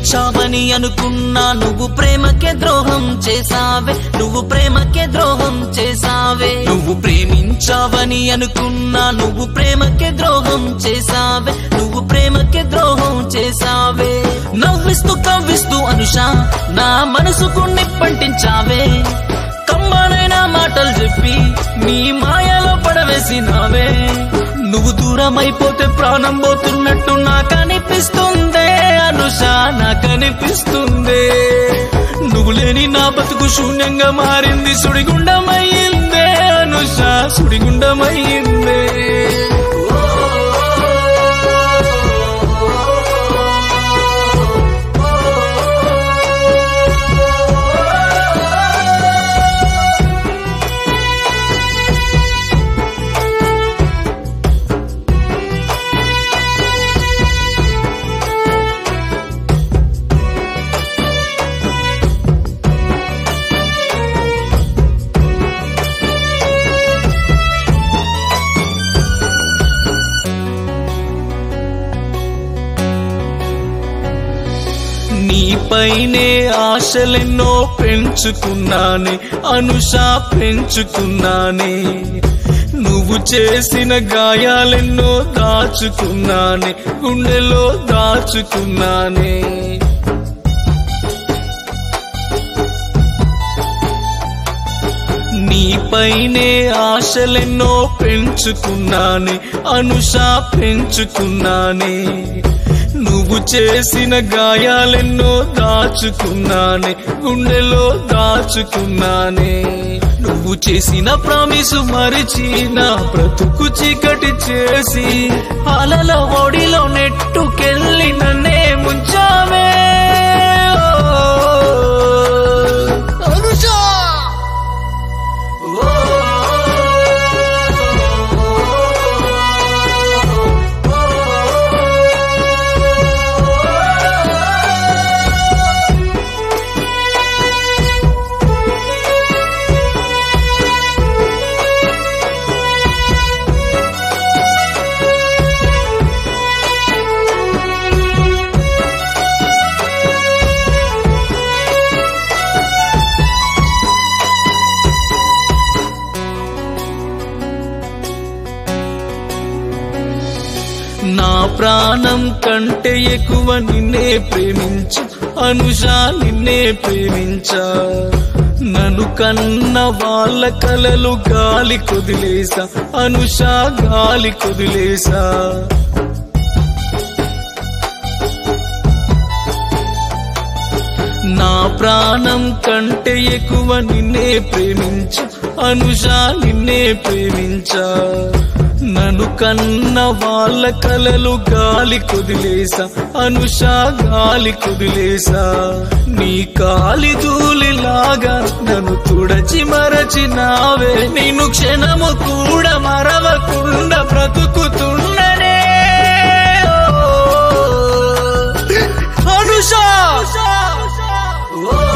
ప్రేమించావని అనుకున్నా నువ్వు ప్రేమకే ద్రోహం చేసావే నువ్వు ప్రేమకే ద్రోహం చేసావే నువ్వు ప్రేమించావని అనుకున్నా నువ్వు ప్రేమకే ద్రోహం చేసావే నువ్వు ప్రేమకే ద్రోహం చేసావే నవ్విస్తూ కవ్విస్తూ అనుష నా మనసుకు నిప్పంటించావే కమ్మనైన మాటలు చెప్పి నీ మాయలో పడవేసినావే నువ్వు దూరం అయిపోతే ప్రాణం పోతున్నట్టు నాకనిపిస్తుందే అనుష నాకనిపిస్తుందే నువ్వు లేని నా బతుకు శూన్యంగా మారింది సుడిగుండమయ్యిందే అనుష సుడిగుండమయ్యిందే నీపైనే ఆశలెన్నో పెంచుకున్నానే అనుష పెంచుకున్నానే నువ్వు చేసిన గాయాలెన్నో దాచుకున్నానే గుండెలో దాచుకున్నానే నీపైనే ఆశలెన్నో పెంచుకున్నానే అనుష పెంచుకున్నానే నువ్వు చేసిన గాయాలెన్నో దాచుకున్నానే గుండెలో దాచుకున్నానే నువ్వు చేసిన ప్రామిసు మరిచి నా బ్రతుకు చీకటి చేసి అలల ఒడిలో నెట్టుకెళ్ళి నన్నే ముంచావే అనుషా నా ప్రాణం కంటే ఎక్కువ నిన్నే ప్రేమించ అనుష నిన్నే ప్రేమించా నన్ను కన్న వాళ్ళ కలలు గాలి కొదిలేసా అనుష గాలి కొదిలేసా నా ప్రాణం కంటే ఎక్కువ నిన్నే ప్రేమించ అనుష నిన్నే ప్రేమించా నన్ను కన్న వాళ్ళ కలలు గాలి కొదిలేసా అనుష గాలి కొదిలేసా నీ కాలి ధూళిలాగా నన్ను తుడచి మరచినావే నేను క్షణము కూడా మరవకుండా బ్రతుకుతున్ననే అనుష